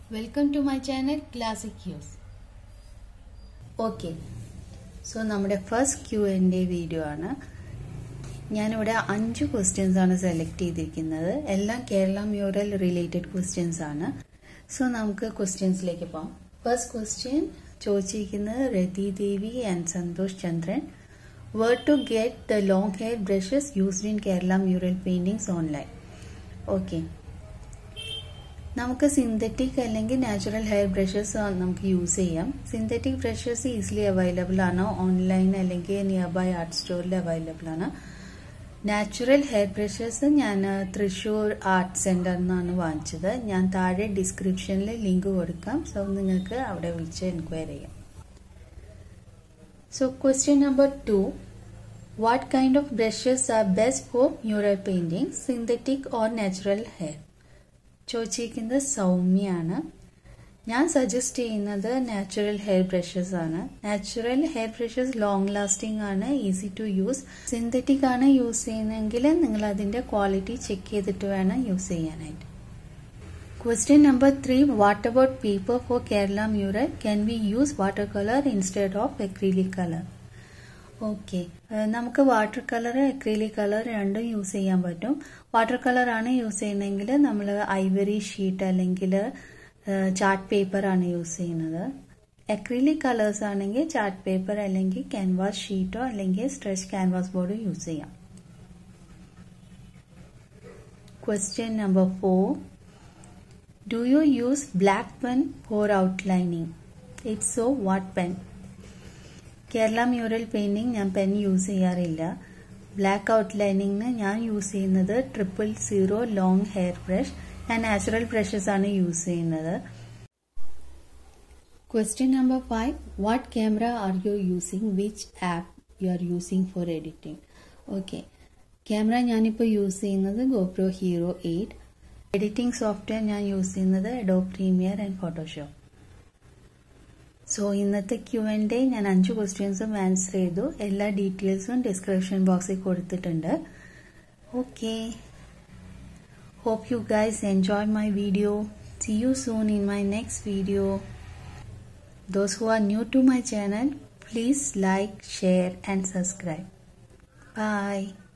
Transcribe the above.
welcome to my channel classic Qs okay so നമ്മുടെ first Q എൻ്റെ video ആണ് ഞാനിവിടെ അഞ്ച് ക്വസ്റ്റ്യൻസ് ആണ് സെലക്ട് ചെയ്തിരിക്കുന്നത് എല്ലാം കേരള മ്യൂറൽ റിലേറ്റഡ് ക്വസ്റ്റ്യൻസ് ആണ് സോ നമുക്ക് ക്വസ്റ്റ്യൻസിലേക്ക് പോകാം ഫസ്റ്റ് ക്വസ്റ്റ്യൻ ചോദിച്ചിരിക്കുന്നത് Rathi Devi and Santhosh Chandran where to get the long hair brushes used in Kerala mural paintings online okay നമുക്ക് സിന്തറ്റിക് അല്ലെങ്കിൽ നാച്ചുറൽ ഹെയർ ബ്രഷസ് നമുക്ക് യൂസ് ചെയ്യാം സിന്തറ്റിക് ബ്രഷസ് ഈസിലി അവൈലബിൾ ആണ് ഓൺലൈൻ അല്ലെങ്കിൽ നിയർ ബൈ ആർട്ട് സ്റ്റോറിൽ അവൈലബിൾ ആണ് നാച്ചുറൽ ഹെയർ ബ്രഷസ് ഞാൻ Thrissur art സെന്ററിൽ നിന്നാണ് വാങ്ങിച്ചത് ഞാൻ താഴെ ഡിസ്ക്രിപ്ഷനിൽ ലിങ്ക് കൊടുക്കാം സോ നിങ്ങൾക്ക് അവിടെ വിളിച്ച് എൻക്വയറി ചെയ്യാം so question number two what kind of brushes are best for mural painting synthetic or natural hair ചോദിച്ചിരിക്കുന്നത് സൗമ്യയാണ് ഞാൻ സജസ്റ്റ് ചെയ്യുന്നത് നാച്ചുറൽ ഹെയർ ബ്രഷസ് ആണ് natural hair brushes long lasting ആണ് ഈസി ടു യൂസ് സിന്തറ്റിക് ആണ് use ചെയ്യുന്നതെങ്കിൽ നിങ്ങൾ അതിന്റെ ക്വാളിറ്റി ചെക്ക് ചെയ്തിട്ട് വേണം യൂസ് ചെയ്യാനായിട്ട് question number three what about paper for Kerala mural can we use water colour instead of acrylic colour okay നമുക്ക് water colour acrylic colour രണ്ടും യൂസ് ചെയ്യാൻ പറ്റും വാട്ടർ കളർ ആണ് യൂസ് ചെയ്യുന്നതെങ്കിൽ നമ്മൾ ഐവറി ഷീറ്റ് അല്ലെങ്കിൽ ചാർട്ട് പേപ്പർ ആണ് യൂസ് ചെയ്യുന്നത് അക്രീലിക് കളേഴ്സ് ആണെങ്കിൽ ചാർട്ട് പേപ്പർ അല്ലെങ്കിൽ ക്യാൻവാസ് ഷീറ്റോ അല്ലെങ്കിൽ സ്ട്രെച്ച് ക്യാൻവാസ് ബോർഡോ യൂസ് ചെയ്യാം question number four do you use black pen for outlining it's so what pen Kerala mural painting ഞാൻ പെൻ യൂസ് ചെയ്യാറില്ല ബ്ലാക്ക് ഔട്ട്ലൈനിങ്ങിന് ഞാൻ യൂസ് ചെയ്യുന്നത് triple zero long hair brush ഞാൻ നാച്ചുറൽ ബ്രഷസ് ആണ് യൂസ് ചെയ്യുന്നത് question number five what camera are you using which app you are using for editing okay camera ഞാനിപ്പോൾ use ചെയ്യുന്നത് GoPro Hero eight editing software ഞാൻ use ചെയ്യുന്നത് Adobe Premiere and Photoshop so ഇന്നത്തെ Q and A ഞാൻ അഞ്ച് ക്വസ്റ്റ്യൻസും answer ചെയ്തു എല്ലാ ഡീറ്റെയിൽസും ഡിസ്ക്രിപ്ഷൻ ബോക്സിൽ കൊടുത്തിട്ടുണ്ട് okay hope you guys enjoy my video see you soon in my next video those who are new to my channel please like share and subscribe by